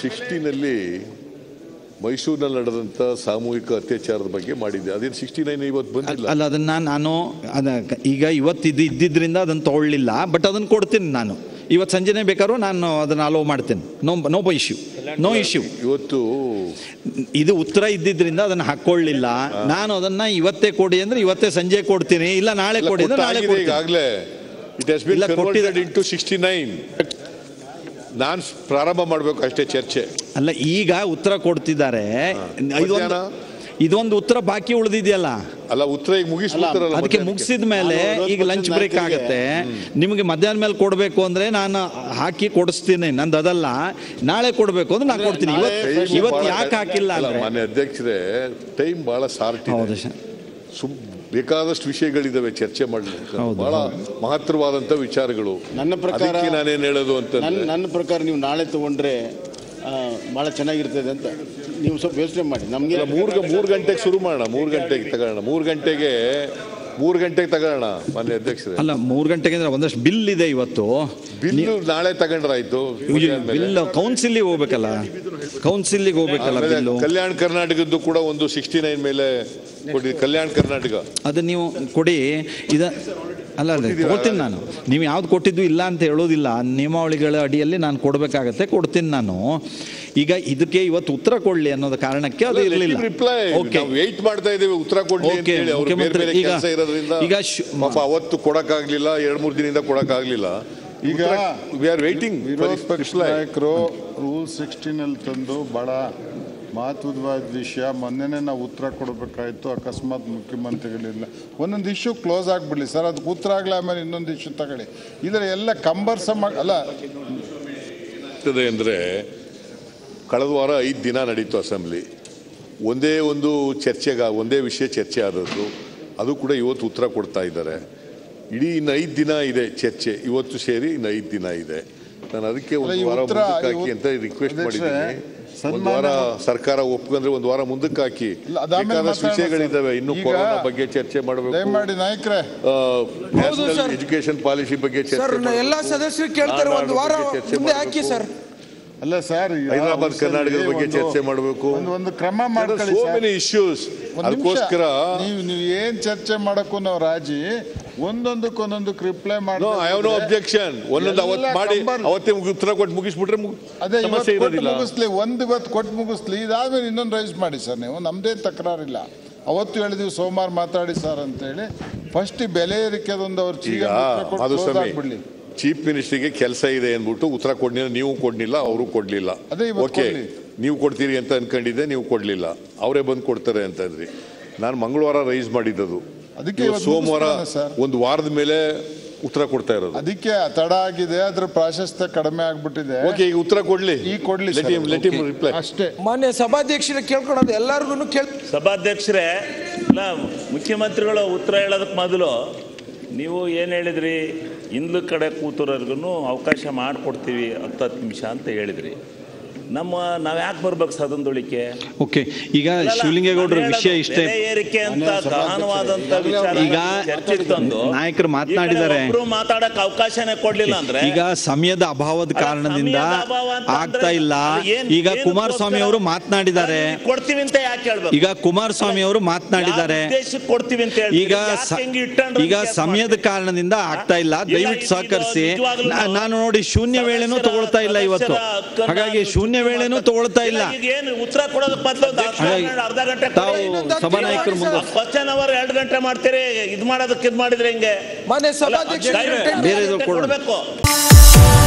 ಸಿಕ್ಸ್ಟೀನಲ್ಲಿ ಮೈಸೂರಿನಲ್ಲಿ ನಡೆದಂಥ ಸಾಮೂಹಿಕ ಅತ್ಯಾಚಾರದ ಬಗ್ಗೆ ಮಾಡಿದ್ದೆ ಅದೇನು ಸಿಕ್ಸ್ಟಿ ನೈನ್ ಇವತ್ತು ಬಂದಿಲ್ಲ ಅಲ್ಲ ಅದನ್ನ ನಾನು ಅದ ಈಗ ಇವತ್ತು ಇದು ಇದ್ದಿದ್ರಿಂದ ಅದನ್ನು ತಗೊಳ್ಳಿಲ್ಲ ಬಟ್ ಅದನ್ನು ಕೊಡ್ತೀನಿ ನಾನು ಇವತ್ತು ಸಂಜೆನೇ ಬೇಕಾದ್ರೂ ನಾನು ಅದನ್ನು ಅಲೋ ಮಾಡ್ತೀನಿ no no issue no issue ಇವತ್ತು ಇದು ಉತ್ತರ ಇದ್ದಿದ್ರಿಂದ ಅದನ್ನು ಹಾಕೊಳ್ಳಿಲ್ಲ ನಾನು ಅದನ್ನ ಇವತ್ತೇ ಕೊಡಿ ಅಂದ್ರೆ ಇವತ್ತೇ ಸಂಜೆ ಕೊಡ್ತೀನಿ ಇಲ್ಲ ನಾಳೆ ಎಲ್ಲ ಕೊಡಿ ಅಂದ್ರೆ ನಾಳೆ ಕೊಟ್ಟಾಗಿದೆ ಕೊಡ್ತೀನಿ ಈಗಾಗಲೇ ಇಟ್ ಹಸ್ ಬಿನ್ ಇಲ್ಲ, ಕನ್ವರ್ಟೆಡ್ ಕೊಟ್ಟಿದೆ. ಇಂಟು ಸಿಕ್ಸ್ಟಿ ನೈನ್ ನಾನು ಪ್ರಾರಂಭ ಮಾಡಬೇಕು ಅಷ್ಟೇ ಚರ್ಚೆ ಅಲ್ಲ ಈಗ ಉತ್ತರ ಕೊಡ್ತಿದ್ದಾರೆ ಇದೊಂದು ಮಧ್ಯಾಹ್ನ? ಇದೊಂದು ಉತ್ತರ ಬಾಕಿ ಉಳಿದಿದೆಯಲ್ಲ ಅಲ್ಲ ಉತ್ತರ ಈಗ ಮುಗಿಸ್ಬಿಡ್ತಾರಲ್ಲ ಅದಕ್ಕೆ ಮಧ್ಯಾಹ್ನಕ್ಕೆ. ಮುಗಿಸಿದ ಮೇಲೆ ನಾನು ಈಗ ಲಂಚ್ question ಬ್ರೇಕ್ ನಾಲ್ಕಿಗೆ. ಆಗುತ್ತೆ ನಿಮಗೆ ಮಧ್ಯಾಹ್ನ ಮೇಲೆ ಕೊಡಬೇಕು ಅಂದ್ರೆ ನಾನು ಹಾಕಿ ಕೊಡಿಸ್ತೀನಿ ನಂದು ಅದಲ್ಲ ನಾಳೆ ಕೊಡಬೇಕು ಅಂದ್ರೆ ನಾನು ಕೊಡ್ತೀನಿ ನಾಳೆ ಇವತ್ತು ಟೈಮ್ ಇವತ್ತು ಬಹಳ- ಯಾಕೆ ಹಾಕಿಲ್ಲ ಅಲ್ಲ, ಅಂದ್ರೆ ಮಾನ್ಯ ಅಧ್ಯಕ್ಷರೇ ಟೈಮ್ ಬಹಳ ಸಾರ್ಟ್ ಹೌದು ಇದೆ ಸರ್ ಸುಮ್ ಬೇಕಾದಷ್ಟು ವಿಷಯಗಳಿದಾವೆ ಚರ್ಚೆ ಮಾಡಲಿಕ್ಕೆ ಹೌದು, ಬಹಳ ಮಹತ್ತರವಾದಂಥ ವಿಚಾರಗಳು ನನ್ನ ಪ್ರಕಾರ- ಅದಕ್ಕೆ ನಾನೇನು ಹೇಳೋದು ನನ್ನ ಅಂತಂದ್ರೆ ನನ್ನ ಪ್ರಕಾರ ನೀವು ನಾಳೆ ತಗೊಂಡ್ರೆ ಆ, ಭಾಳ ಚೆನ್ನಾಗಿರ್ತದೆ ಅಂತ ನೀವು ಸ್ವಲ್ಪ ಯೋಚನೆ ಮಾಡಿ ನಮಗೆ ಇಲ್ಲ, ಮೂರು ಮೂರು ಗಂಟೆಗೆ ಶುರು ಮಾಡೋಣ ಮೂರು ಗಂಟೆಗೆ ತಗೋಣ ಮೂರು ಗಂಟೆಗೆ ಮೂರು ಗಂಟೆಗೆ ತಗೋಣ ಮಾನ್ಯ ಅಧ್ಯಕ್ಷರೇ ಅಲ್ಲ ಮೂರು ಗಂಟೆಗೆ ಅಂದ್ರೆ ಒಂದಷ್ಟು ಬಿಲ್ ಇದೆ ಇವತ್ತು ಬಿಲ್ಲು ನಾಳೆ ತಗೊಂಡ್ರಾಯ್ತು ಮಧ್ಯಾಹ್ನ ಮೇಲೆ. ಬಿಲ್ ಕೌನ್ಸಿಲಿಗೆ ಹೋಗ್ಬೇಕಲ್ಲ ಕೌನ್ಸಿಲಿಗೆ ಹೋಗ್ಬೇಕಲ್ಲ ಆಮೇಲೆ ಬಿಲ್ಲು ಕಲ್ಯಾಣ ಕರ್ನಾಟಕದ್ದು ಕೂಡ ಒಂದು ಸಿಕ್ಸ್ಟಿ ನೈನ್ ಮೇಲೆ ಕೊಡಿ ಕಲ್ಯಾಣ ಕರ್ನಾಟಕ ಅದು ನೀವು ಕೊಡಿ ಇದ ಅಲ್ಲ ಅಲ್ಲ ಕೊಡ್ತೀನಿ ನಾನು ನೀವು ಯಾವ್ದು ಕೊಟ್ಟಿದ್ದು ಇಲ್ಲ ಅಂತ ಹೇಳೋದಿಲ್ಲ ನಿಯಮಾವಳಿಗಳ ಅಡಿಯಲ್ಲಿ ನಾನು ಕೊಡಬೇಕಾಗತ್ತೆ ಕೊಡ್ತೀನಿ ನಾನು ಈಗ ಇದಕ್ಕೆ ಇವತ್ತು ಉತ್ತರ ಕೊಡ್ಲಿ ಅನ್ನೋದ ಕಾರಣಕ್ಕೆ ಅದು ಇರಲಿಲ್ಲ ರಿಪ್ಲೈ ಓಕೆ ನಾವು ವೆಯ್ಟ್ ಮಾಡ್ತಾ ಇದ್ದೇವೆ ಉತ್ತರ ಕೊಡ್ಲಿ ಅಂತ Okay, ಹೇಳಿ ಅವ್ರು ಬೇರೆ ಮುಖ್ಯಮಂತ್ರಿ ಬೇರೆ ಈಗ- ಕೆಲಸ ಇರೋದ್ರಿಂದ ಈಗ ಶು- ಪಾಪ ಅವತ್ತು ಕೊಡಕ್ಕಾಗ್ಲಿಲ್ಲ ಎರಡ್ ಮೂರು ದಿನದಿಂದ ಕೊಡಕ್ಕಾಗ್ಲಿಲ್ಲ ಈಗ ವಿ ಆರ್ ವೇಟಿಂಗ್ ವಿರೋಧ ಪಕ್ಷ ನಾಯಕರು ರೂಲ್ ಸಿಕ್ಸ್ಟೀನಲ್ಲಿ ತಂದು ಬಹಳ ಮಹತ್ವದವಾದ ವಿಷಯ ಮೊನ್ನೆನೇ ನಾವು ಉತ್ತರ ಕೊಡಬೇಕಾಯ್ತು ಅಕಸ್ಮಾತ್ ಮುಖ್ಯಮಂತ್ರಿಗಳಿಲ್ಲ ಒಂದೊಂದು ಇಶ್ಯೂ ಕ್ಲೋಸ್ ಆಗಿಬಿಡ್ಲಿ ಸರ್ ಅದಕ್ಕೆ ಉತ್ತರ ಆಗಲಿ ಆಮೇಲೆ ಇನ್ನೊಂದು ಇಶ್ಯೂ ತಗೊಳ್ಳಿ ಇದರ ಎಲ್ಲ ಕಂಬರ್ಸಮ್ ಅಲ್ಲ ಆಗ್ತದೆ ಅಂದ್ರೆ ಕಳೆದ ವಾರ ಐದು ದಿನ ನಡೀತು ಅಸೆಂಬ್ಲಿ ಒಂದೇ ಒಂದು ಚರ್ಚೆಗ ಒಂದೇ ವಿಷಯ ಚರ್ಚೆ ಆದದ್ದು ಅದು ಕೂಡ ಇವತ್ತು ಉತ್ತರ ಕೊಡ್ತಾ ಇದ್ದಾರೆ ಇಡೀ ಇನ್ನು ಐದು ದಿನ ಇದೆ ಚರ್ಚೆ ಇವತ್ತು ಸೇರಿ ಇನ್ನು ಐದು ದಿನ ಇದೆ ನಾನು ಅದಕ್ಕೆ ಅಲ್ಲ, ಒಂದು ಈ ವಾರ ಉತ್ತರ- ಮುಂದಕ್ಕೆ ಈ ಹಾಕಿ ಅಂತ ರಿಕ್ವೆಸ್ಟ್ ಅಧ್ಯಕ್ಷರೇ, ಮಾಡಿದ್ದೀನಿ ಒಂದು ಸನ್ಮಾನ್ಯ ವಾರ ಸರ್ಕಾರ ಒಪ್ಕೊಂಡ್ರೆ ಒಂದು ವಾರ ಮುಂದಕ್ಕೆ ಹಾಕಿ ಇಲ್ಲ, ಅದಾದ್ಮೇಲೆ ಬೇಕಾದಷ್ಟು ಮಾತಾಡೋಣ ವಿಷಯಗಳಿದ್ದಾವೆ ಸರ್. ಇನ್ನು ಈಗ ಕೊರೋನಾ ಬಗ್ಗೆ ಚರ್ಚೆ ಮಾಡಬೇಕು ದಯಮಾಡಿ ನಾಯಕರೇ ನ್ಯಾಷನಲ್ ಎಜುಕೇಶನ್ ಪಾಲಿಸಿ ಬಗ್ಗೆ ಚರ್ಚೆ ಸರ್ ಮಾಡ್ಬೇಕು. ಎಲ್ಲಾ ಸದಸ್ಯರು ಕೇಳ್ತಾರೆ ನಾಡ ಒಂದು ವಾರ ಬಗ್ಗೆ ಚರ್ಚೆ ಮುಂದೆ ಹಾಕಿ ಮಾಡ್ಬೇಕು. ಸರ್ ಅಲ್ಲ ಸರ್ ಈಗ ಹೈದರಾಬಾದ್ ಒಂದು ಕರ್ನಾಟಕದ ಬಗ್ಗೆ ಒಂದು- ಚರ್ಚೆ ಮಾಡಬೇಕು ಒಂದು ಒಂದು ಕ್ರಮ ಮಾಡ್ಕೊಳ್ಳಿ ಸೋ ಸರ್. ಮೆನಿ ಇಶ್ಯೂಸ್ ಒಂದ್ ನಿಮಿಷ. ಅದಕ್ಕೋಸ್ಕರ ನೀವು ನೀವು ಏನ್ ಚರ್ಚೆ ಮಾಡಕ್ಕೂ ನಾವು ರಾಜಿ ಒಂದೊಂದಕ್ಕೊಂದೊಂದಕ್ಕೆ ರಿಪ್ಲೈ ಮಾಡಿ no I have no objection ಒಂದೊಂದು ಅವತ್ತು ಎಲ್ಲ ಮಾಡಿ ಕಂಬರ್- ಅವತ್ತೇ ಮುಗಿ- ಉತ್ತರ ಕೊಟ್ಟು ಮುಗಿಸ್ಬಿಟ್ರೆ ಮುಗ್- ಅದೇ ಸಮಸ್ಯೆ ಇವತ್ತು ಕೊಟ್ಟು ಇರೋದಿಲ್ಲ ಮುಗಿಸ್ಲಿ ಒಂದು ಇವತ್ತು ಕೊಟ್ಟು ಮುಗಿಸ್ಲಿ ಇದಾದ್ಮೇಲೆ ಇನ್ನೊಂದು ರೈಸ್ ಮಾಡಿ ಸರ್ ನೀವು ನಮ್ದೇ ತಕರಾರಿಲ್ಲ ಅವತ್ತು ಹೇಳಿದ್ವಿ ಸೋಮವಾರ ಮಾತಾಡಿ ಸರ್ ಅಂತೇಳಿ ಫಸ್ಟ್ ಬೆಲೆ ಏರಿಕೆದೊಂದು ಅವ್ರ ಈಗ ಮಾಧುಸ್ವಾಮಿ ಚೀಫ್ ಮಿನಿಸ್ಟರ್ಗೆ ಕೆಲಸ ಇದೆ ಅಂದ್ಬಿಟ್ಟು ಉತ್ತರ ಕೊಡ್ಲಿಲ್ಲ ನೀವು ಕೊಡ್ಲಿಲ್ಲ ಅವರು ಕೊಡ್ಲಿಲ್ಲ ಅದೇ ಇವತ್ತು ಓಕೆ ಕೊಡ್ಲಿ. ನೀವು ಕೊಡ್ತೀರಿ ಅಂತ ಅನ್ಕೊಂಡಿದ್ದೆ ನೀವು ಕೊಡ್ಲಿಲ್ಲ ಅವರೇ ಬಂದು ಕೊಡ್ತಾರೆ ಅಂತ ಇದ್ರಿ ನಾನು ಮಂಗಳವಾರ ರೈಸ್ ಮಾಡಿದ್ದದು ಅದಕ್ಕೆ ಇವತ್ತು ಇವತ್ತು ಸೋಮವಾರ ಮುಗಿಸ್ಬಿಡೋಣ ಸರ್. ಒಂದು ವಾರದ ಮೇಲೆ ಉತ್ತರ ಕೊಡ್ತಾ ಇರೋದು ಅದಕ್ಕೆ ತಡ ಆಗಿದೆ ಅದ್ರ ಪ್ರಾಶಸ್ತ್ಯ ಕಡಿಮೆ ಆಗ್ಬಿಟ್ಟಿದೆ ಓಕೆ ಈಗ ಉತ್ತರ ಕೊಡ್ಲಿ ಈಗ ಕೊಡ್ಲಿ let sir. Him let him reply ಅಷ್ಟೇ ಮಾನ್ಯ ಸಭಾಧ್ಯಕ್ಷರ ಕೇಳ್ಕೊಳೋದು ಎಲ್ಲಾರ್ಗು ಕೇಳ್ ಸಭಾಧ್ಯಕ್ಷರೇ ಇಲ್ಲ ಮುಖ್ಯಮಂತ್ರಿಗಳು ಉತ್ತರ ಹೇಳೋದಕ್ಕೆ ಮೊದಲು ನೀವು ಏನು ಹೇಳಿದ್ರಿ ಹಿಂದ್ಲು ಕಡೆ ಕೂತರೋರ್ಗು ಅವಕಾಶ ಮಾಡಿಕೊಡ್ತೀವಿ ಹತ್ತು ಹತ್ತು ನಿಮಿಷ ಅಂತ ಹೇಳಿದ್ರಿ ನಮ್ಮ ನಾವು ಯಾಕೆ ಬರ್ಬೇಕು ಸದನದೊಳಿಕೆ ಓಕೆ ಈಗ ಶಿವಲಿಂಗೇಗೌಡರ ವಿಷಯ ಇಷ್ಟೇ ಬೆಲೆ ಏರಿಕೆ ಅಂತ ಗಹನವಾದಂತ ವಿಚಾರ ಈಗ ಚರ್ಚೆಗೆ ತಂದು ನಾಯಕರು ಮಾತನಾಡಿದ್ದಾರೆ. ಈ ಕಡೆ ಒಬ್ರು ಮಾತಾಡಕ್ ಅವಕಾಶನೇ ಕೊಡ್ಲಿಲ್ಲ ಅಂದ್ರೆ ಈಗ ಸಮಯದ ಅಭಾವದ ಕಾರಣದಿಂದ ಸಮಯದ ಅಭಾವ ಅಂತ ಅಂದ್ರೆ ಆಗ್ತಾ ಇಲ್ಲ ಅದು ಏನ್- ಈಗ ಏನಕ್ಕೋಸ್ಕರ? ಕುಮಾರಸ್ವಾಮಿ ಅವರು ಮಾತನಾಡಿದ್ದಾರೆ ಅದನ್ನ ಕೊಡ್ತೀವಿ ಅಂತ ಯಾಕೆ ಹೇಳ್ಬೇಕು ಈಗ ಕುಮಾರಸ್ವಾಮಿ ಅವರು ಮಾತನಾಡಿದ್ದಾರೆ ಯಾವ ಉದ್ದೇಶಕ್ಕೆ ಕೊಡ್ತೀವಿ ಅಂತ ಹೇಳ್ತೀರಿ? ಈಗ ಯಾಕೆ ಸ- ಹಿಂಗೆ ಇಟ್ಕೊಂಡ್ರೆ ಈಗ ಯಾಕೆ ಸಮಯದ ಮಾಡ್ತೀರಿ? ಕಾರಣದಿಂದ ಆಗ್ತಾ ಇಲ್ಲ ಇಲ್ಲ, ದಯವಿಟ್ಟು ಇದು ಸಹಕರಿಸಿ ನಿಜವಾಗ್ಲೂ ನಾ- ನಾನು ನೋಡಿ ಶೂನ್ಯ ವೇಳೆನೂ ಸದಸ್ಯರ- ತಗೊಳ್ತಾ ಇಲ್ಲ ಇವತ್ತು ಸದಸ್ಯರ ಹಕ್ಕನ್ನ ಹಾಗಾಗಿ ಶೂನ್ಯ ವೇಳೆನೂ ತಗೊಳ್ತಾ ಇಲ್ಲ ಈಗ ಏನು ಉತ್ತರ ಕೊಡೋದಕ್ಕೆ ಬದಲು ಒಂದು ಅರ್ಧ ಹಾಗಾಗಿ ಗಂಟೆ- ಅರ್ಧ ಗಂಟೆ ತಾವು ಸಭಾನಾಯಕರು ಮುಂದೆ ಕ್ವಶನ್ ಅವರ್ ಎರಡು ಗಂಟೆ ಮಾಡ್ತೀರಿ ಇದು ಮಾಡೋದಕ್ಕೆ ಇದು ಮಾಡಿದ್ರೆ ಹೆಂಗೆ ಮಾನ್ಯ ಸಭಾಧ್ಯಕ್ಷರು ದಯವಿಟ್ಟು ಬೇರೆ ಇದು ಕೊಡೋಣ. ಕೊಡ್ಬೇಕು